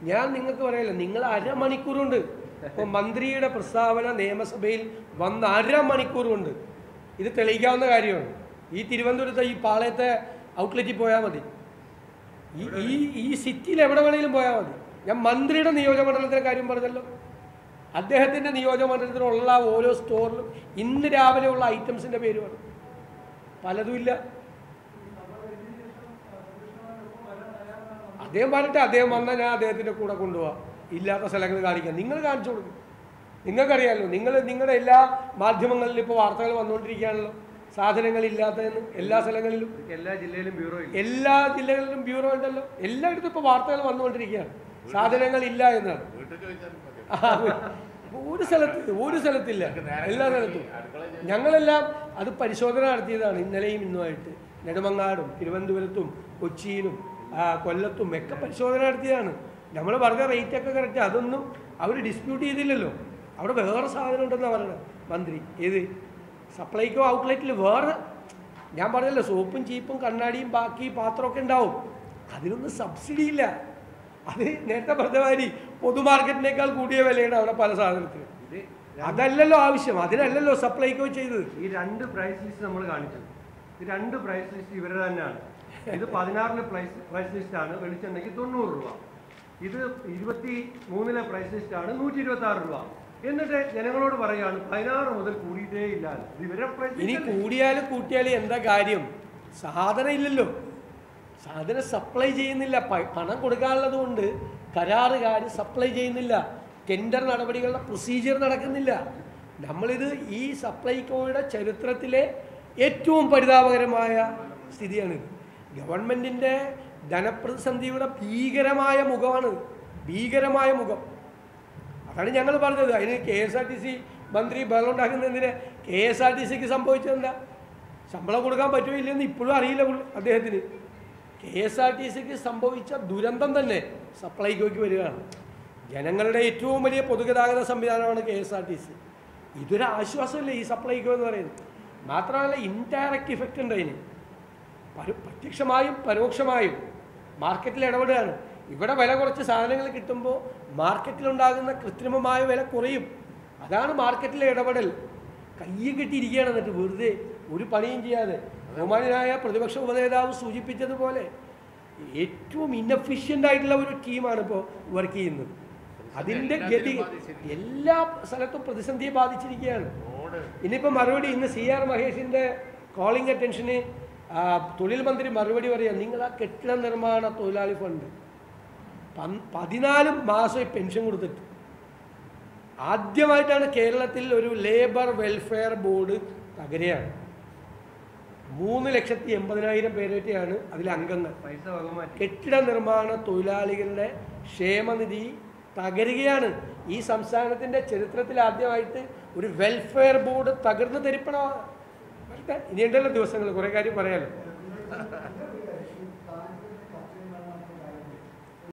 ഞാൻ നിങ്ങൾക്ക് പറയല്ല നിങ്ങൾ അരമണിക്കൂർ കൊണ്ട് ഇപ്പൊ മന്ത്രിയുടെ പ്രസ്താവന നിയമസഭയിൽ വന്ന അരമണിക്കൂർ കൊണ്ട് ഇത് തെളിയിക്കാവുന്ന കാര്യമാണ് ഈ തിരുവനന്തപുരത്തെ ഈ പാളയത്തെ ഔട്ട്ലെറ്റിൽ പോയാൽ മതി ഈ ഈ ഈ സിറ്റിയിൽ എവിടെ വേണമെങ്കിലും പോയാൽ മതി ഞാൻ മന്ത്രിയുടെ നിയോജകമണ്ഡലത്തിലെ കാര്യം പറഞ്ഞല്ലോ അദ്ദേഹത്തിൻ്റെ നിയോജകമണ്ഡലത്തിലുള്ള ഓരോ സ്റ്റോറിലും ഇന്ന് രാവിലെ ഉള്ള ഐറ്റംസിൻ്റെ പേര് പറഞ്ഞു പലതും ഇല്ല അദ്ദേഹം പറഞ്ഞിട്ട് അദ്ദേഹം വന്നാൽ ഞാൻ അദ്ദേഹത്തിൻ്റെ കൂടെ കൊണ്ടുപോവാം ഇല്ലാത്ത സ്ഥലങ്ങൾ കാണിക്കാം നിങ്ങൾ കാണിച്ചു കൊടുക്കും നിങ്ങൾക്കറിയാമല്ലോ നിങ്ങൾ നിങ്ങളുടെ എല്ലാ മാധ്യമങ്ങളിലും ഇപ്പോൾ വാർത്തകൾ വന്നുകൊണ്ടിരിക്കുകയാണല്ലോ സാധനങ്ങളില്ലാത്തതെന്ന് എല്ലാ സ്ഥലങ്ങളിലും എല്ലാ ജില്ലയിലും ബ്യൂറോ ഇല്ല എല്ലാ ജില്ലകളിലും ബ്യൂറോ ഉണ്ടല്ലോ എല്ലായിടത്തും ഇപ്പോൾ വാർത്തകൾ വന്നുകൊണ്ടിരിക്കുകയാണ് സാധനങ്ങൾ ഇല്ല എന്നാണ് വീട്ടിൽ ചോദിച്ചാലും മതി. ആ, ഒരു സ്ഥലത്ത് ഒരു സ്ഥലത്തില്ല എല്ലാ സ്ഥലത്തും ഞങ്ങളെല്ലാം അത് പരിശോധന നടത്തിയതാണ് ഇന്നലെയും ഇന്നുമായിട്ട് നെടുമങ്ങാടും തിരുവനന്തപുരത്തും കൊച്ചിയിലും ആ, കൊല്ലത്തും ഒക്കെ പരിശോധന നടത്തിയതാണ് നമ്മൾ പറഞ്ഞ റേറ്റ് ഒക്കെ കറക്റ്റ് അതൊന്നും അവർ ഡിസ്പ്യൂട്ട് ചെയ്തില്ലല്ലോ അവിടെ വേറെ സാധനം ഉണ്ടെന്നാണ് പറയുന്നത് മന്ത്രി ഏത് സപ്ലൈക്കോ ഔട്ട്ലെറ്റിൽ വേറെ ഞാൻ പറഞ്ഞല്ലോ സോപ്പും ചീപ്പും കണ്ണാടിയും ബാക്കി പാത്രമൊക്കെ ഉണ്ടാവും അതിനൊന്നും സബ്സിഡി ഇല്ല അത് നേരത്തെ പറഞ്ഞ മാതിരി പൊതുമാർക്കറ്റിനേക്കാൾ കൂടിയ വിലയാണ് അവിടെ പല സാധനത്തിനും ഇത് അതല്ലല്ലോ ആവശ്യം അതിനല്ലല്ലോ സപ്ലൈക്കോ ചെയ്തത് ഈ രണ്ട് പ്രൈസ് ലിസ്റ്റ് നമ്മൾ കാണിച്ചു ഈ രണ്ട് പ്രൈസ് ലിസ്റ്റ് ഇവരുടെ തന്നെയാണ് ഇത് പതിനാറിലെ പ്രൈസ് പ്രൈസ് ലിസ്റ്റ് ആണ് വെളിച്ചെണ്ണയ്ക്ക് തൊണ്ണൂറ് രൂപ ഇത് ഇരുപത്തി മൂന്നിലെ പ്രൈസ് ലിസ്റ്റ് ആണ് നൂറ്റി ഇരുപത്തി ആറ് രൂപ എന്നിട്ട് ജനങ്ങളോട് പറയുകയാണ് പതിനാറ് മുതൽ കൂടിയിട്ടേ ഇല്ല ഇത് ഇവരുടെ പ്രൈസ് ഇനി ലിസ്റ്റ് അല്ലേ? കൂടിയാലും കൂട്ടിയാലും എന്താ കാര്യം സാധനം ഇല്ലല്ലോ സാധനം സപ്ലൈ ചെയ്യുന്നില്ല പ- പണം കൊടുക്കാനുള്ളത് കൊണ്ട് കരാറുകാർ സപ്ലൈ ചെയ്യുന്നില്ല ടെൻഡർ നടപടികളുടെ പ്രൊസീജിയർ നടക്കുന്നില്ല നമ്മളിത് ഈ സപ്ലൈകോയുടെ ചരിത്രത്തിലെ ഏറ്റവും പരിതാപകരമായ സ്ഥിതിയാണിത് ഗവൺമെൻറ്റിൻ്റെ ധനപ്രതിസന്ധിയുടെ ഭീകരമായ മുഖമാണ് ഭീകരമായ മുഖം അതാണ് ഞങ്ങൾ പറഞ്ഞത് അതിന് K S R T C മന്ത്രി ബഹളമുണ്ടാക്കുന്നതിന് കെ എസ് ആർ ടി സിക്ക് സംഭവിച്ചതെന്താ ശമ്പളം കൊടുക്കാൻ പറ്റുമോ ഇല്ലെന്ന് ഇപ്പോഴും അറിയില്ല പുള്ളി- അദ്ദേഹത്തിന് കെ എസ് ആർ ടി സിക്ക് സംഭവിച്ച ദുരന്തം തന്നെ സപ്ലൈകോയ്ക്ക് വരികയാണ് ജനങ്ങളുടെ ഏറ്റവും വലിയ പൊതുഗതാഗത സംവിധാനമാണ് K S R T C ഇതൊരു ആശ്വാസമല്ലേ ഈ സപ്ലൈകോ എന്ന് പറയുന്നത് മാത്രമല്ല ഇൻഡയറക്റ്റ് ഇഫക്റ്റ് ഉണ്ട് അതിന് പര- പ്രത്യക്ഷമായും പരോക്ഷമായും മാർക്കറ്റിൽ ഇടപെടുകയാണ് ഇവിടെ വില കുറച്ച് സാധനങ്ങൾ കിട്ടുമ്പോൾ മാർക്കറ്റിലുണ്ടാകുന്ന കൃത്രിമമായ വില കുറയും അതാണ് മാർക്കറ്റിലെ ഇടപെടൽ കയ്യും കെട്ടിയിരിക്കുകയാണ് എന്നിട്ട് വെറുതെ ഒരു പണിയും ചെയ്യാതെ ബഹുമാനായ പ്രതിപക്ഷ ഉപനേതാവ് സൂചിപ്പിച്ചതുപോലെ ഏറ്റവും ഇന്നഫിഷ്യൻ്റ് ആയിട്ടുള്ള ഒരു ടീമാണ് ഇപ്പോൾ വർക്ക് ചെയ്യുന്നത് അതിൻ്റെ ഗതി എല്ലാ സ്ഥലത്തും പ്രതിസന്ധിയെ ബാധിച്ചിരിക്കുകയാണ് റോഡ് ഇനിയിപ്പോൾ മറുപടി ഇന്ന് സി ആർ മഹേഷിൻ്റെ കോളിംഗ് അറ്റൻഷന് ആ, തൊഴിൽ മന്ത്രി മറുപടി പറയാം നിങ്ങൾ ആ കെട്ടിട നിർമ്മാണ തൊഴിലാളി ഫണ്ട് പൻ- പതിനാല് മാസം പെൻഷൻ കൊടുത്തിട്ട് ആദ്യമായിട്ടാണ് കേരളത്തിൽ ഒരു ലേബർ വെൽഫെയർ ബോർഡ് തകരുകയാണ് മൂന്ന് ലക്ഷത്തി എൺപതിനായിരം പേരൊക്കെയാണ് അതിലെ അംഗങ്ങൾ പൈസ വകമാറ്റി കെട്ടിട നിർമ്മാണ തൊഴിലാളികളുടെ ക്ഷേമനിധി തകരുകയാണ് ഈ സംസ്ഥാനത്തിൻ്റെ ചരിത്രത്തിൽ ആദ്യമായിട്ട് ഒരു വെൽഫെയർ ബോർഡ് തകർന്നു തരിപ്പണമാണ് വരട്ടെ ഇനിയുണ്ടല്ലോ ദിവസങ്ങൾ കുറേ കാര്യം പറയാലോ